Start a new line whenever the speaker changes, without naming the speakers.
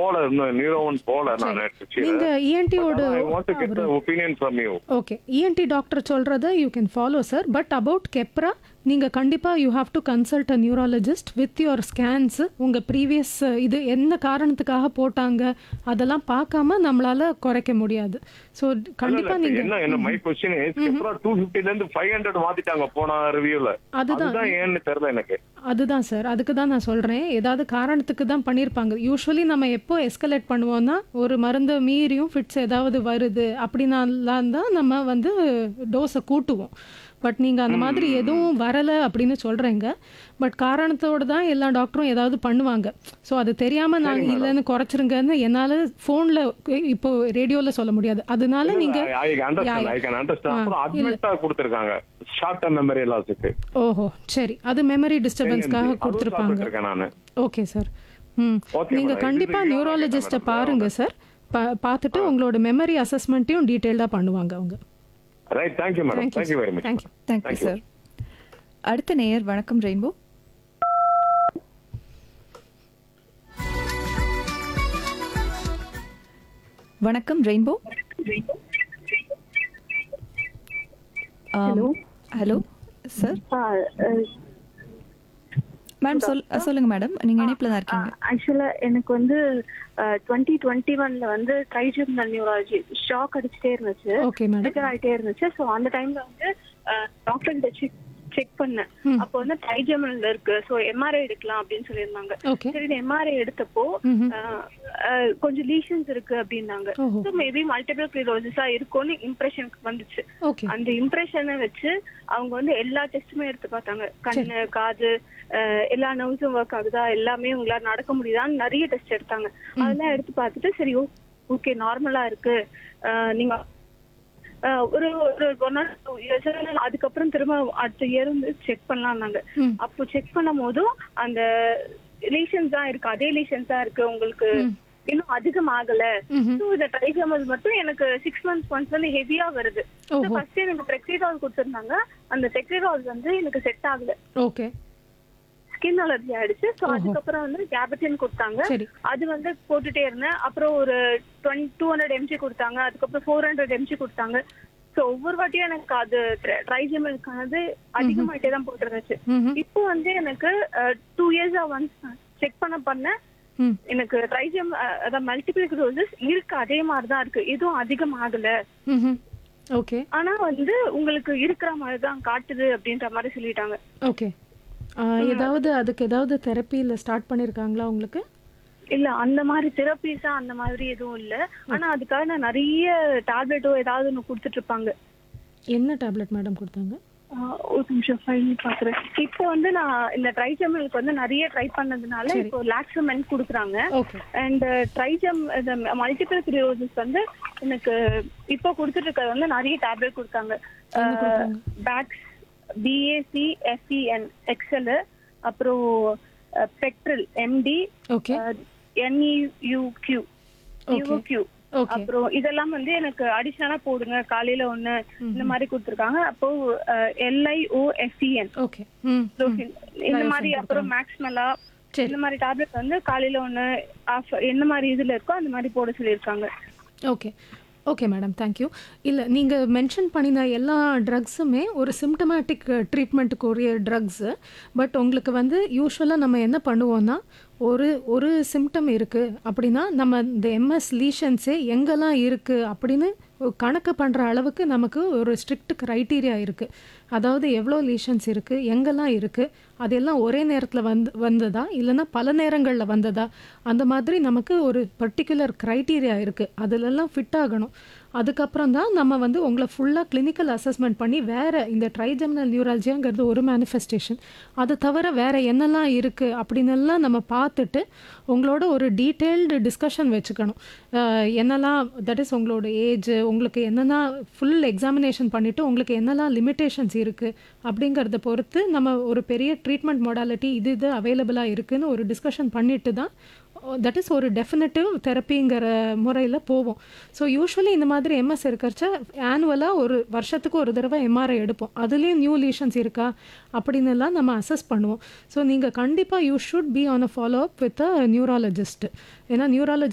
போல இன்னும் நியூரோவன் போல நான்
நீங்க இஎன்டியோட
I want to get the opinion from you
okay ENT doctor சொல்கிறத you can follow sir but about கெப்ரா நீங்கள் கண்டிப்பாக you have to consult a neurologist with your scans உங்கள் ப்ரீவியஸ் இது என்ன காரணத்துக்காக போட்டாங்க அதெல்லாம் பார்க்காம நம்மளால குறைக்க முடியாது ஸோ கண்டிப்பாக
என்ன
நீங்கள்
என்ன மை கொஸ்டின் அப்புறம் டூ பிப்டில இருந்து ஃபைவ் ஹண்ட்ரட் மாத்திட்டாங்க போன ரிவ்யூல
அதுதான்.
அதுதான் ஏன்னு தெரியல எனக்கு
அதுதான் சார் அதுக்கு தான் நான் சொல்கிறேன் ஏதாவது காரணத்துக்கு தான் பண்ணியிருப்பாங்க யூஸ்வலி நம்ம எப்போ எஸ்கலேட் பண்ணுவோம்னா ஒரு மருந்து மீறியும் ஃபிட்ஸ் ஏதாவது வருது அப்படின்னாலாம் தான் நம்ம வந்து டோஸை கூட்டுவோம் பட் நீங்கள் அந்த மாதிரி எதுவும் வரலை அப்படின்னு சொல்கிறீங்க பட் காரணத்தோடு தான் எல்லா டாக்டரும் ஏதாவது பண்ணுவாங்க ஸோ அது தெரியாமல் நாங்கள் இல்லைன்னு குறைச்சிருங்கன்னு என்னால் ஃபோனில் இப்போ ரேடியோவில் சொல்ல முடியாது அதனால நீங்கள்
I understand I can understand அப்புறம் அட்மிட்டா கொடுத்திருக்காங்க ஷார்ட் டர்ம் மெமரி லாஸுக்கு
ஓஹோ சரி அது மெமரி டிஸ்டர்பன்ஸ்க்காக கொடுத்துருப்பாங்க
இருக்கேன் நானு
ஓகே சார் ம்
Okay,
நீங்க
madam.
கண்டிப்பா
இது
நியூராலஜிஸ்ட்டை
madam.
பாருங்க சார் பா பார்த்துட்டு உங்களோட மெமரி அசஸ்மெண்ட்டையும் டீட்டெயில்டாக பண்ணுவாங்க அவங்க
right thank you madam thank you very much
thank you
thank you sir அடுத்த நேயர் வணக்கம் ரெயின்போ வணக்கம் rainbow hello hello sir ma'am சொல் சொல்லுங்க மேடம் நீங்க இணைப்புல தான் இருக்கீங்க
ஆக்சுவலா எனக்கு வந்து டுவெண்ட்டி டுவெண்ட்டி ஒன்ல வந்து ட்ரைஜெமினல் நியூராலஜி ஷாக் அடிச்சுட்டே இருந்துச்சு
ஓகே மேடம்
ட்ரிகர் ஆயிட்டே இருந்துச்சு ஸோ அந்த டைம்ல வந்து டாக்டர் கிட்ட செக் செக் பண்ணேன் அப்போ வந்து ட்ரைஜெமினல் இருக்கு ஸோ எம்ஆர்ஐ எடுக்கலாம் அப்படின்னு சொல்லியிருந்தாங்க
ஓகே
சரி எம்ஆர்ஐ எடுத்தப்போ
ம்ஹும்.
அஹ், அஹ், கொஞ்சம் லீஷன்ஸ் இருக்கு அப்படின்னாங்க
ஓஹோ.
ஸோ மேபி மல்டிபிள் கிளோசிஸா இருக்கும்னு இம்ப்ரெஷனுக்கு வந்துச்சு
ஓகே
அந்த இம்ப்ரெஷனை வச்சு அவங்க வந்து எல்லா டெஸ்ட்டுமே எடுத்து பார்த்தாங்க கண்ணு காது அஹ், எல்லா நர்வ்ஸும் ஒர்க் ஆகுதா எல்லாமே உங்களால நடக்க முடியுதான்னு நிறைய டெஸ்ட் எடுத்தாங்க அதெல்லாம் எடுத்து பார்த்துட்டு சரி ஓகே நார்மலா இருக்கு அஹ், நீங்க அஹ், ஒரு ஒரு ஒன் ஆர் டூ இயர்ஸ் அதுக்கப்புறம் திரும்ப அடுத்த இயர் வந்து செக் பண்ணலாம்னாங்க
ம்.
அப்போ செக் பண்ணும் போதும் அந்த லீஷன்ஸ் தான் இருக்கு அதே லீஷன்ஸ் தான் இருக்கு உங்களுக்கு இன்னும் அதிகம் ஆகல
ம்ஹும்.
So, இந்த ட்ரைஜமல் மட்டும் எனக்கு சிக்ஸ் மந்த்ஸ் ஒன்ஸ் வந்து ஹெவியா வருது
ஓஹோ
ஃபர்ஸ்ட் எனக்கு டெக்ரிடால் கொடுத்திருந்தாங்க அந்த டெக்ரிடால் வந்து எனக்கு செட் ஆகல
ஓகே
ஸ்கின் அலர்ஜி ஆயிடுச்சு ஸோ அதுக்கப்புறம் வந்து கேபட்டின் கொடுத்தாங்க
சரி
அது வந்து போட்டுட்டே இருந்தேன் அப்புறம் ஒரு டூ ஹண்ட்ரட் எம்ஜி கொடுத்தாங்க அதுக்கப்புறம் ஃபோர் ஹண்ட்ரட் எம்ஜி கொடுத்தாங்க ஸோ ஒவ்வொரு வாட்டியும் எனக்கு அது ட்ரைஜமலுக்கானது அதிகமாயிட்டே தான் போட்டு இருந்துச்சு
ம்ஹும்.
இப்போ வந்து எனக்கு டூ இயர்ஸா ஒன்ஸ் செக் பண்ண பண்ண
ம்
எனக்கு ட்ரைஜம் அதான் மல்டிபிள் டோசஸ் இருக்கு அதே மாதிரி தான் இருக்கு எதுவும் அதிகம் ஆகல
ம்ஹும். ஓகே
ஆனா வந்து உங்களுக்கு இருக்கிற மாதிரி தான் காட்டுது அப்படின்ற மாதிரி சொல்லிட்டாங்க
ஓகே ஏதாவது அதுக்கு ஏதாவது தெரப்பியில் ஸ்டார்ட் பண்ணியிருக்காங்களா உங்களுக்கு
இல்ல அந்த மாதிரி தெரப்பீஸா அந்த மாதிரி எதுவும் இல்ல ஆனா அதுக்காக நான் நிறைய டேப்லெட்டோ ஏதாவது ஒண்ணு கொடுத்துட்டு இருப்பாங்க
என்ன டேப்லெட் மேடம் கொடுத்தாங்க
ஆஹ் ஒரு நிமிஷம் ஃபைல் பாக்குறேன் இப்போ வந்து நான் இந்த ட்ரைஜமலுக்கு வந்து நிறைய ட்ரை பண்ணதுனால இப்போ லாக்ஸமென் கொடுக்குறாங்க
ஓகே
அண்ட் ட்ரைஜம் இந்த மல்டிபிள் கிரியோசிஸ் வந்து எனக்கு இப்போ கொடுத்துட்டு இருக்கிறது வந்து நிறைய டேப்லெட் கொடுத்தாங்க
என்ன கொடுத்தாங்க?
பேக்ஸ் பிஏசி எஃப்இஎன் எக்ஸல் அப்புறம் பெட்ரல் எம்டி
ஓகே
என்இயூக்யூ
Okay.
யூக்யூ
ஓகே
அப்புறம் இதெல்லாம் வந்து எனக்கு அடிஷனலா போடுங்க காலையில ஒண்ணு இந்த மாதிரி கொடுத்துருக்காங்க அப்போ எல்ஐஓஎஃப்இஎன்
ஓகே ம் ம்.
இந்த மாதிரி அப்புறம் மேக்ஸ்மெலா
சரி.
இந்த மாதிரி டேப்லெட் வந்து காலையில ஒண்ணு ஆஃப் என்ன மாதிரி இதுல இருக்கோ அந்த மாதிரி போட சொல்லியிருக்காங்க
ஓகே ஓகே மேடம் தேங்க்யூ இல்லை நீங்கள் மென்ஷன் பண்ணின எல்லா ட்ரக்ஸுமே ஒரு சிம்டமேட்டிக் ட்ரீட்மெண்ட்டுக்குரிய ட்ரக்ஸு பட் உங்களுக்கு வந்து யூஸ்வலாக நம்ம என்ன பண்ணுவோம்னா ஒரு ஒரு சிம்டம் இருக்குது அப்படின்னா நம்ம இந்த எம்எஸ் லீஷன்ஸே எங்கெல்லாம் இருக்குது அப்படின்னு ஒரு கணக்கு பண்ணுற அளவுக்கு நமக்கு ஒரு ஸ்ட்ரிக்ட் க்ரைட்டீரியா இருக்குது அதாவது எவ்வளோ லீஷன்ஸ் இருக்குது எங்கெல்லாம் இருக்குது அதெல்லாம் ஒரே நேரத்தில் வந்து வந்ததா இல்லைன்னா பல நேரங்களில் வந்ததா அந்த மாதிரி நமக்கு ஒரு பர்டிகுலர் க்ரைட்டீரியா இருக்குது அதிலெல்லாம் ஃபிட் ஆகணும் அதுக்கப்புறம் தான் நம்ம வந்து உங்களை ஃபுல்லாக கிளினிக்கல் அசஸ்மெண்ட் பண்ணி வேறு இந்த ட்ரைஜெமினல் நியூராலஜியாங்கிறது ஒரு மேனிஃபெஸ்டேஷன் அது தவிர வேறு என்னெல்லாம் இருக்குது அப்படின்னெல்லாம் நம்ம பார்த்துட்டு உங்களோட ஒரு டீட்டெயில்டு டிஸ்கஷன் வச்சுக்கணும் அஹ் என்னெல்லாம் தட் இஸ் உங்களோட ஏஜ் உங்களுக்கு என்னென்னா ஃபுல் எக்ஸாமினேஷன் பண்ணிவிட்டு உங்களுக்கு என்னெல்லாம் லிமிட்டேஷன்ஸ் இருக்குது அப்படிங்கிறத பொறுத்து நம்ம ஒரு பெரிய ட்ரீட்மெண்ட் மொடாலிட்டி இது இது அவைலபிளாக இருக்குன்னு ஒரு டிஸ்கஷன் பண்ணிட்டு தான் தட் இஸ் ஒரு டெஃபினட்டிவ் தெரப்பிங்கிற முறையில் போவோம் ஸோ யூஸ்வலி இந்த மாதிரி எம்எஸ் இருக்கிறச்ச ஆனுவலாக ஒரு வருஷத்துக்கு ஒரு தடவை எம்ஆர்ஐ எடுப்போம் அதுலேயும் நியூ லீஷன்ஸ் இருக்கா அப்படின்னு எல்லாம் நம்ம அசஸ் பண்ணுவோம் ஸோ நீங்கள் கண்டிப்பாக you should be on a follow up with a neurologist ஏன்னா நியூராலஜி